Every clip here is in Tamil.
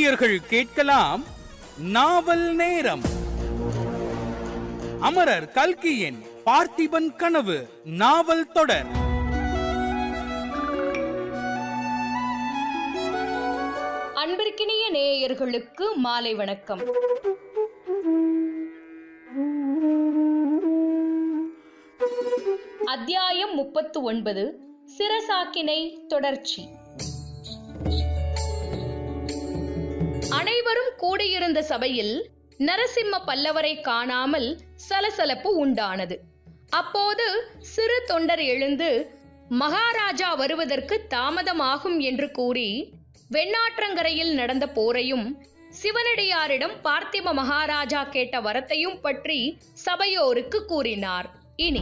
நேயர்கள் கேட்கலாம் நாவல் நேரம் அமரர் கல்கியின் பார்த்திபன் கனவு நாவல் தொடர் அன்பிற்கினிய நேயர்களுக்கு மாலை வணக்கம் அத்தியாயம் முப்பத்து ஒன்பது சிரசாக்கினை தொடர்ச்சி அனைவரும் கூடியிருந்த சபையில் நரசிம்ம பல்லவரை காணாமல் சலசலப்பு உண்டானது அப்போது சிறு தொண்டர் எழுந்து மகாராஜா வருவதற்கு தாமதமாகும் என்று கூறி வெண்ணாற்றங்கரையில் நடந்த போரையும் சிவனடியாரிடம் பார்த்திப மகாராஜா கேட்ட வரத்தையும் பற்றி சபையோருக்கு கூறினார் இனி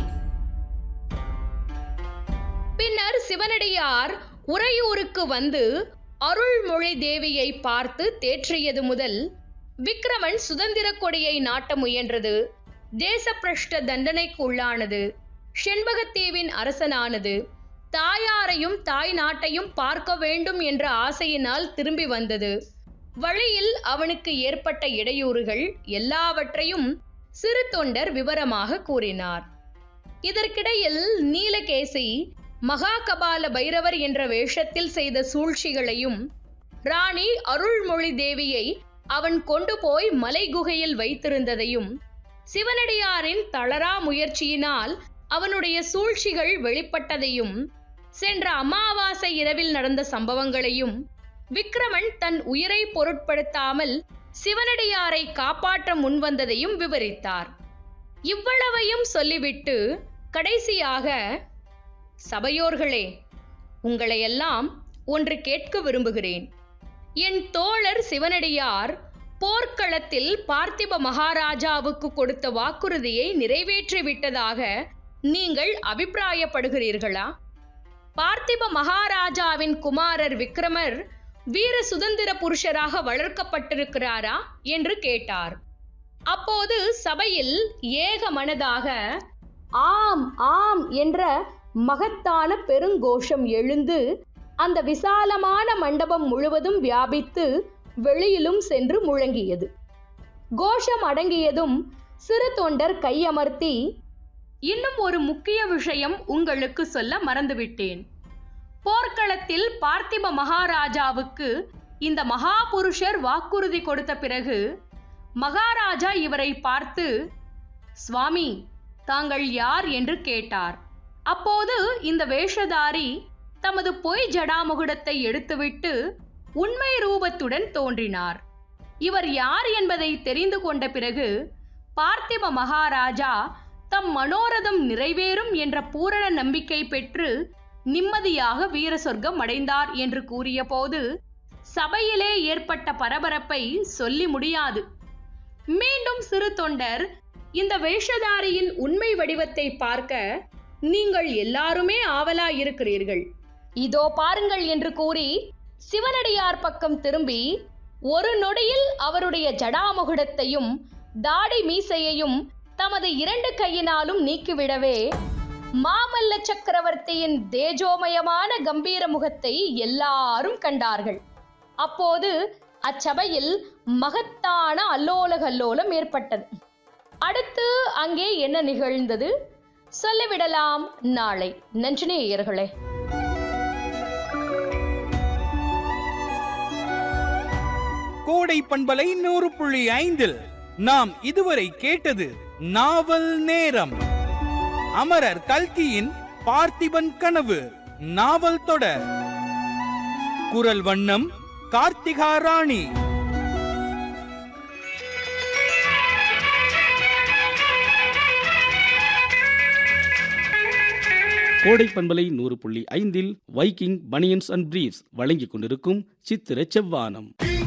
பின்னர் சிவனடியார் உறையூருக்கு வந்து அருள்மொழி தேவியை பார்த்து தேற்றியது முதல் விக்ரமன் சுதந்திர கொடியை நாட்ட முயன்றது தேசப்பிரஷ்ட தண்டனைக்கு உள்ளானது செண்பகத்தீவின் அரசனானது தாயாரையும் தாய் நாட்டையும் பார்க்க வேண்டும் என்ற ஆசையினால் திரும்பி வந்தது வழியில் அவனுக்கு ஏற்பட்ட இடையூறுகள் எல்லாவற்றையும் சிறு தொண்டர் விவரமாக கூறினார் இதற்கிடையில் நீலகேசி மகாகபால பைரவர் என்ற வேஷத்தில் செய்த சூழ்ச்சிகளையும் ராணி அருள்மொழி தேவியை அவன் கொண்டு போய் மலை குகையில் வைத்திருந்ததையும் சிவனடியாரின் தளரா முயற்சியினால் அவனுடைய சூழ்ச்சிகள் வெளிப்பட்டதையும் சென்ற அமாவாசை இரவில் நடந்த சம்பவங்களையும் விக்ரமன் தன் உயிரை பொருட்படுத்தாமல் சிவனடியாரை காப்பாற்ற முன்வந்ததையும் விவரித்தார் இவ்வளவையும் சொல்லிவிட்டு கடைசியாக சபையோர்களே உங்களையெல்லாம் ஒன்று கேட்க விரும்புகிறேன் என் தோழர் சிவனடியார் போர்க்களத்தில் பார்த்திப மகாராஜாவுக்கு கொடுத்த வாக்குறுதியை நிறைவேற்றி விட்டதாக நீங்கள் அபிப்பிராயப்படுகிறீர்களா பார்த்திப மகாராஜாவின் குமாரர் விக்ரமர் வீர சுதந்திர புருஷராக வளர்க்கப்பட்டிருக்கிறாரா என்று கேட்டார் அப்போது சபையில் ஏக மனதாக ஆம் ஆம் என்ற மகத்தான பெருங்கோஷம் எழுந்து அந்த விசாலமான மண்டபம் முழுவதும் வியாபித்து வெளியிலும் சென்று முழங்கியது கோஷம் அடங்கியதும் சிறு தொண்டர் கையமர்த்தி இன்னும் ஒரு முக்கிய விஷயம் உங்களுக்கு சொல்ல மறந்துவிட்டேன் போர்க்களத்தில் பார்த்திப மகாராஜாவுக்கு இந்த மகாபுருஷர் வாக்குறுதி கொடுத்த பிறகு மகாராஜா இவரை பார்த்து சுவாமி தாங்கள் யார் என்று கேட்டார் அப்போது இந்த வேஷதாரி தமது பொய் ஜடாமுகுடத்தை எடுத்துவிட்டு உண்மை ரூபத்துடன் தோன்றினார் இவர் யார் என்பதை தெரிந்து கொண்ட பிறகு பார்த்திப மகாராஜா தம் மனோரதம் நிறைவேறும் என்ற பூரண நம்பிக்கை பெற்று நிம்மதியாக வீர சொர்க்கம் அடைந்தார் என்று கூறியபோது சபையிலே ஏற்பட்ட பரபரப்பை சொல்லி முடியாது மீண்டும் சிறு தொண்டர் இந்த வேஷதாரியின் உண்மை வடிவத்தை பார்க்க நீங்கள் எல்லாருமே ஆவலா இருக்கிறீர்கள் இதோ பாருங்கள் என்று கூறி சிவனடியார் பக்கம் திரும்பி ஒரு நொடியில் அவருடைய ஜடாமுகுடத்தையும் தாடி மீசையையும் தமது இரண்டு கையினாலும் நீக்கிவிடவே மாமல்ல சக்கரவர்த்தியின் தேஜோமயமான கம்பீர முகத்தை எல்லாரும் கண்டார்கள் அப்போது அச்சபையில் மகத்தான அல்லோல கல்லோலம் ஏற்பட்டது அடுத்து அங்கே என்ன நிகழ்ந்தது சொல்லிவிடலாம் நாளை நன்றினேயர்களே கோடை பண்பலை நூறு புள்ளி ஐந்தில் நாம் இதுவரை கேட்டது நாவல் நேரம் அமரர் கல்கியின் பார்த்திபன் கனவு நாவல் தொடர் குரல் வண்ணம் கார்த்திகா ராணி கோடை பண்பலை நூறு புள்ளி ஐந்தில் வைக்கிங் பனியன்ஸ் அண்ட் பிரீவ்ஸ் வழங்கிக் கொண்டிருக்கும் சித்திர செவ்வானம்